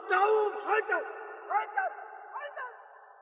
دعوهم حجر حجر حجر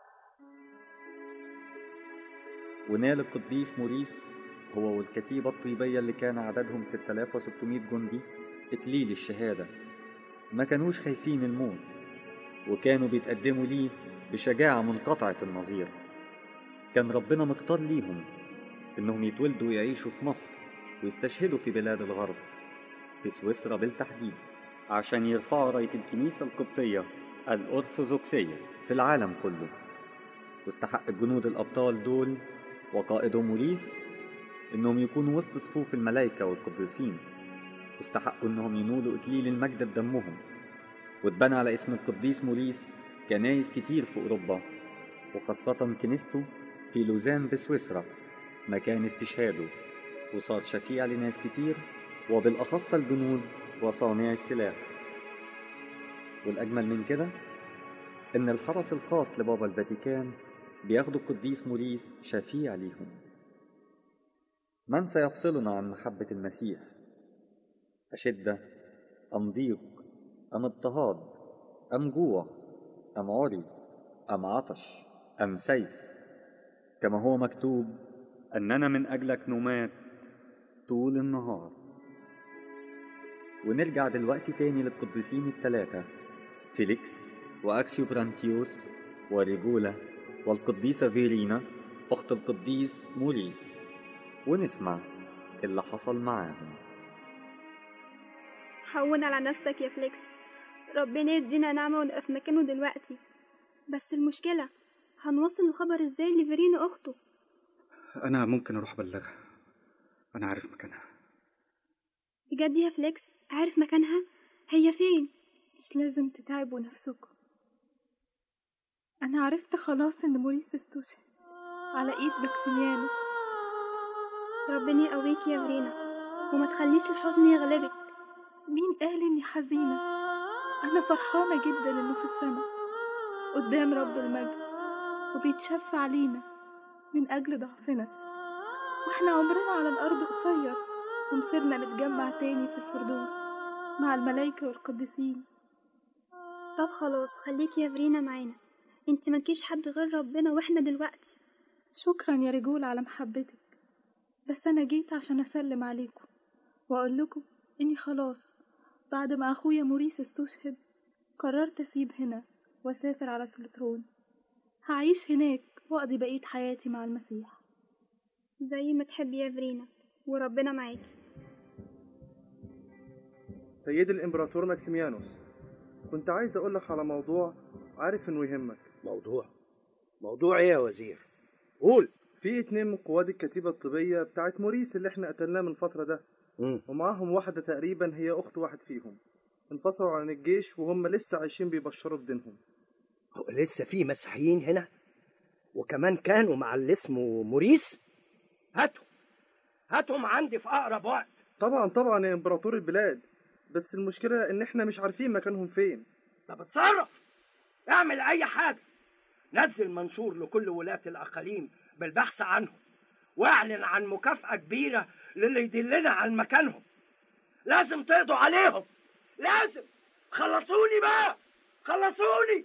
ونال القديس موريس هو والكتيبة الطيبية اللي كان عددهم 6600 جندي إكليل الشهادة ما كانوش خايفين الموت وكانوا بيتقدموا ليه بشجاعة منقطعة النظير كان ربنا مختار ليهم إنهم يتولدوا ويعيشوا في مصر ويستشهدوا في بلاد الغرب في سويسرا بالتحديد عشان يرفعوا راية الكنيسة القبطية الأرثوذكسية في العالم كله واستحق الجنود الأبطال دول وقائدهم موريس إنهم يكونوا وسط صفوف الملائكة والقديسين واستحقوا إنهم ينولوا إكليل المجد بدمهم واتبنى على اسم القديس موريس كنايس كتير في أوروبا وخاصة كنيسته في لوزان بسويسرا مكان استشهاده وصار شفيع لناس كتير وبالأخص الجنود وصانعي السلاح والأجمل من كده إن الحرس الخاص لبابا الفاتيكان بياخدوا القديس موريس شفيع ليهم من سيفصلنا عن محبة المسيح أشدة أم ضيق أم اضطهاد أم جوع أم عري أم عطش أم سيف كما هو مكتوب أننا من أجلك نمات طول النهار ونرجع دلوقتي تاني للقديسين الثلاثة فيليكس وأكسيو برانتيوس وريجولا والقديسة فيرينا أخت القديس موريس ونسمع اللي حصل معاهم هون على نفسك يا فليكس ربنا يدينا نعمة ونبقى في مكانه دلوقتي بس المشكلة هنوصل الخبر ازاي لفيرينا أخته أنا ممكن أروح أبلغها أنا عارف مكانها بجد يا فليكس عارف مكانها هي فين مش لازم تتعبوا نفسكم أنا عرفت خلاص إن موريس استشهد على إيد بكسيميانوس ربنا يقويك يا فيرينا وما تخليش الحزن يغلبك مين قال إني حزينة أنا فرحانة جدا إنه في السماء قدام رب المجد وبيتشفى علينا من أجل ضعفنا وإحنا عمرنا على الأرض قصير ومصيرنا نتجمع تاني في الفردوس مع الملايكة والقديسين طب خلاص خليك يا فيرينا معانا انت ملكيش حد غير ربنا واحنا دلوقتي شكرا يا رجول على محبتك بس أنا جيت عشان أسلم عليكم وأقول لكم إني خلاص بعد ما أخويا موريس استشهد قررت أسيب هنا وأسافر على سلطرون هعيش هناك وأقضي بقية حياتي مع المسيح زي ما تحبي يا فيرينا وربنا معاكي سيدي الإمبراطور ماكسيميانوس كنت عايز أقول لك على موضوع عارف إنه يهمك موضوع موضوع ايه يا وزير قول في اتنين من قواد الكتيبة الطبية بتاعت موريس اللي احنا قتلناه من فترة ده مم. ومعاهم واحدة تقريبا هي أخت واحد فيهم انفصلوا عن الجيش وهم لسه عايشين بيبشروا بدينهم هو لسه في مسيحيين هنا وكمان كانوا مع اللي اسمه موريس هاتهم هاتهم عندي في اقرب وقت طبعا طبعا يا إمبراطور البلاد بس المشكلة إن احنا مش عارفين مكانهم فين طب اتصرف اعمل اي حاجه نزل منشور لكل ولاة الاقاليم بالبحث عنهم واعلن عن مكافأة كبيرة للي يدلنا عن مكانهم لازم تقضوا عليهم لازم خلصوني بقى خلصوني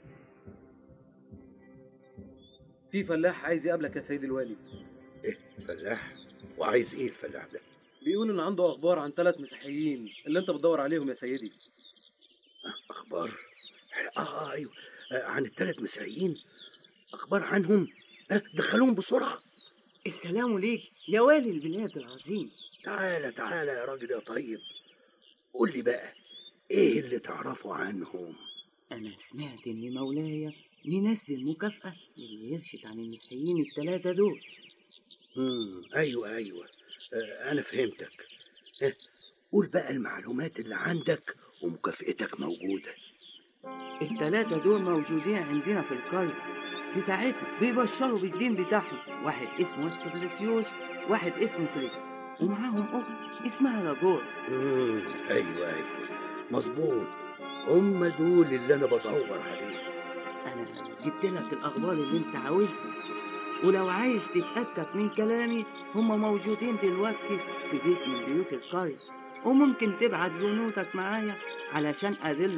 في فلاح عايز يقابلك يا سيد الوالي ايه فلاح وعايز ايه الفلاح ده بيقول ان عنده اخبار عن ثلاث مسيحيين اللي انت بتدور عليهم يا سيدي اخبار اه ايوه آه عن الثلاث مسيحيين اخبار عنهم آه دخلوهم بسرعه السلام عليك يا والي البلاد العظيم تعالى تعالى يا راجل يا طيب قول لي بقى ايه اللي تعرفه عنهم أنا سمعت إن مولاي منزل مكافأة اللي يرشد عن المسيحيين التلاتة دول مم. ايوه ايوه آه انا فهمتك آه، قول بقى المعلومات اللي عندك ومكافئتك موجوده التلاتة دول موجودين عندنا في القرية بتاعتنا بيبشروا بالدين بتاعهم واحد اسمه سكرتيوش واحد اسمه فريد ومعاهم أخت اسمها لاجور مم. ايوه ايوه مظبوط هم دول اللي انا بدور عليهم أنا جبت لك الأخبار اللي أنت عاوزها ولو عايز تتأكد من كلامي هم موجودين دلوقتي في بيت من بيوت القرية وممكن تبعت جنودك معايا علشان أدل